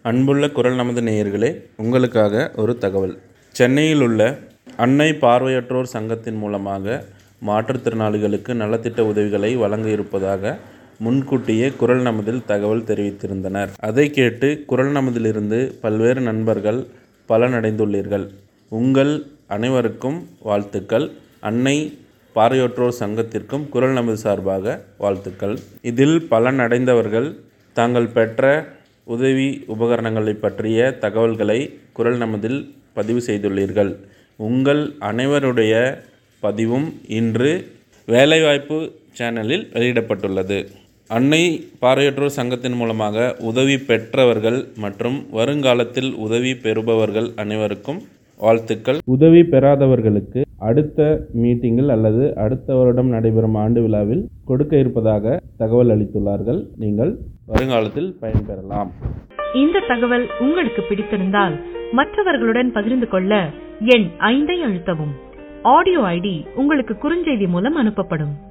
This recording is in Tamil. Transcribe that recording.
அன்புள்ள குரல் நமது நேயர்களே உங்களுக்காக ஒரு தகவல் சென்னையில் உள்ள அன்னை பார்வையற்றோர் சங்கத்தின் மூலமாக மாற்றுத்திறனாளிகளுக்கு நலத்திட்ட உதவிகளை வழங்க இருப்பதாக முன்கூட்டியே குரல் நமதில் தகவல் தெரிவித்திருந்தனர் அதை கேட்டு குரல் நமதிலிருந்து பல்வேறு நண்பர்கள் பலனடைந்துள்ளீர்கள் உங்கள் அனைவருக்கும் வாழ்த்துக்கள் அன்னை பார்வையற்றோர் சங்கத்திற்கும் குரல் நமது சார்பாக வாழ்த்துக்கள் இதில் பலனடைந்தவர்கள் தாங்கள் பெற்ற உதவி உபகரணங்களை பற்றிய தகவல்களை குரல் நமதில் பதிவு செய்துள்ளீர்கள் உங்கள் அனைவருடைய பதிவும் இன்று வேலைவாய்ப்பு சேனலில் வெளியிடப்பட்டுள்ளது அன்னை பார்வையற்றோர் சங்கத்தின் மூலமாக உதவி பெற்றவர்கள் மற்றும் வருங்காலத்தில் உதவி பெறுபவர்கள் அனைவருக்கும் வாழ்த்துக்கள் உதவி பெறாதவர்களுக்கு அடுத்த மீட்டிங்கில் அல்லது அடுத்த வருடம் நடைபெறும் ஆண்டு விழாவில் கொடுக்க இருப்பதாக தகவல் அளித்துள்ளார்கள் நீங்கள் வருங்காலத்தில் பயன்பெறலாம் இந்த தகவல் உங்களுக்கு பிடித்திருந்தால் மற்றவர்களுடன் பகிர்ந்து கொள்ள எண் ஐந்தை அழுத்தவும் ஆடியோ ஐடி உங்களுக்கு குறுஞ்செய்தி மூலம் அனுப்பப்படும்